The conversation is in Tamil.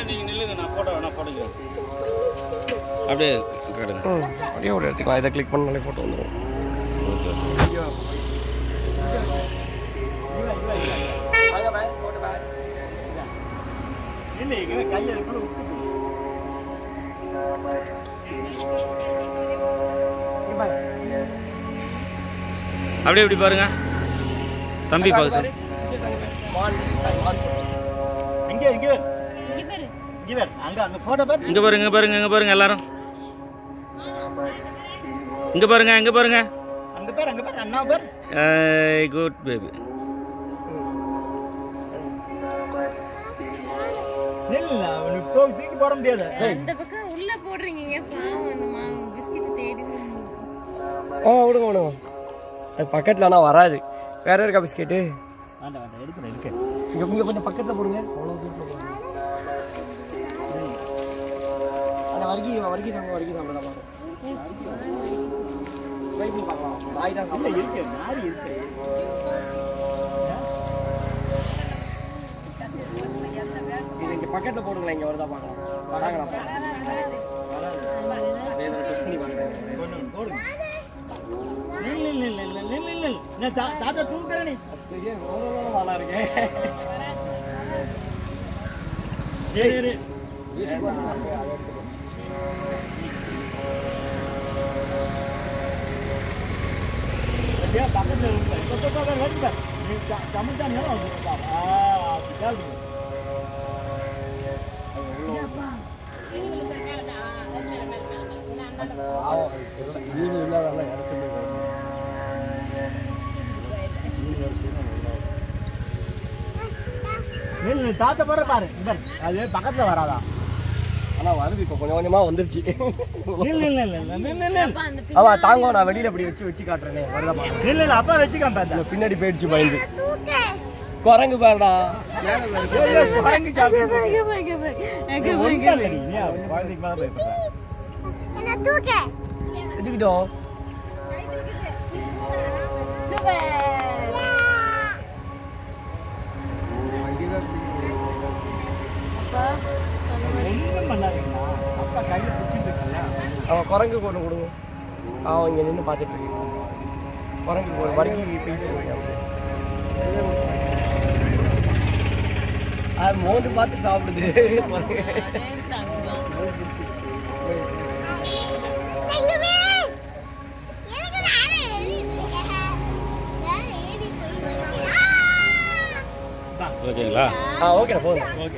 நீங்கள் நில்லுங்க நான் ஃபோட்டோ வேணா போட்டுக்கிறேன் அப்படியே கேடுங்க ம் அப்படியே ஒரு எடுத்துக்கலாம் இதை கிளிக் பண்ணாலே ஃபோட்டோ வந்துடும் அப்படியே இப்படி பாருங்க தம்பி பார்க்க சார் இங்கே இங்கே வேறு இங்கே வேறு அங்கே அங்கே ஃபோட்டோ பாரு இங்கே பாருங்க இங்க பாருங்க இங்கே பாருங்க எல்லாரும் இங்கே பாருங்க இங்கே பாருங்க அங்கே பேர் அங்கே பேர் அண்ணா பேர் குட் பேபி இல்லை அவனுக்கு தூக்கி தூக்கி போட முடியாது அந்த பக்கம் உள்ள போடுறீங்க பாவம் அந்த மா பிஸ்கட் தேடி ஆ விடுங்க விடுங்க அது பக்கத்தில் ஆனால் வராது வேற இருக்கா பிஸ்கெட்டு வேண்டாம் வேண்டாம் எடுக்கிறேன் எடுக்க இங்கே இங்கே கொஞ்சம் பக்கத்தில் போடுங்க அவ்வளோ தூரத்தில் போடுங்க அந்த வரைக்கும் வரைக்கும் சாப்பிட வரைக்கும் சாப்பிடலாம் ட்ரை பண்ணி பார்க்கலாம் நாய் தான் சாப்பிட இருக்கு நாரி இருக்கு இது இங்கே பக்கத்தில் போடுங்களேன் இங்கே வருதா பார்க்கலாம் வராங்களா அதே இதில் டெஸ்ட் பண்ணி பார்க்குறேன் கொண்டு போடுங்க நில் நில் நில் நில் நில் நில் நில் நான் தா- தாத்தா தூக்குறேன் நீ சரியா எவ்வளோ வாழா இருக்கேன் ஏறு ஏறு அப்படியே பக்கத்துல இருக்கு இப்போ இப்போ இப்போ வருது பாரு. நீ த- தமிழ் தான் நேரம் வந்து பாரு. ஆ அப்படி கேளுங்க. மீன் இல்லாதால இறச்சிட்டு நில் நில் தாத்தா பாரு பாரு இங்க பாரு அது பக்கத்துல வராதா ஆனால் வருது இப்போ கொஞ்சம் கொஞ்சமாக வந்துருச்சு நில் நில் நில் நில் நில் நில் நில் அந்த ஆமா தாங்க நான் வெளியில அப்படி வச்சு வச்சு காட்டுறேனே வருதா பாருங்க. நில் நில் அப்பா வச்சுக்காம பார்த்தா இந்த பின்னாடி போயிடுச்சு பயந்து குரங்கு பாருடா குரங்கு சாப்பிட்டு எங்க ஒன்றும் இல்லடி நீ குழந்தைக்கு மேலே பயப்படுற எடுத்துக்கிட்டோம் சூப்பர் அப்பா ஒன்றும் பண்ணாதீங்களா அப்பா கையில் பிடிச்சிட்டு இருக்கல அவன் குரங்கு கொண்டு கொடுங்க அவன் இங்கே நின்று பார்த்துட்டு இருக்கான் குரங்கு ஒரு வரைக்கும் பேசி அது மோந்து பார்த்து சாப்பிடுது ஓகேங்களா ஆ ஓகே போதும்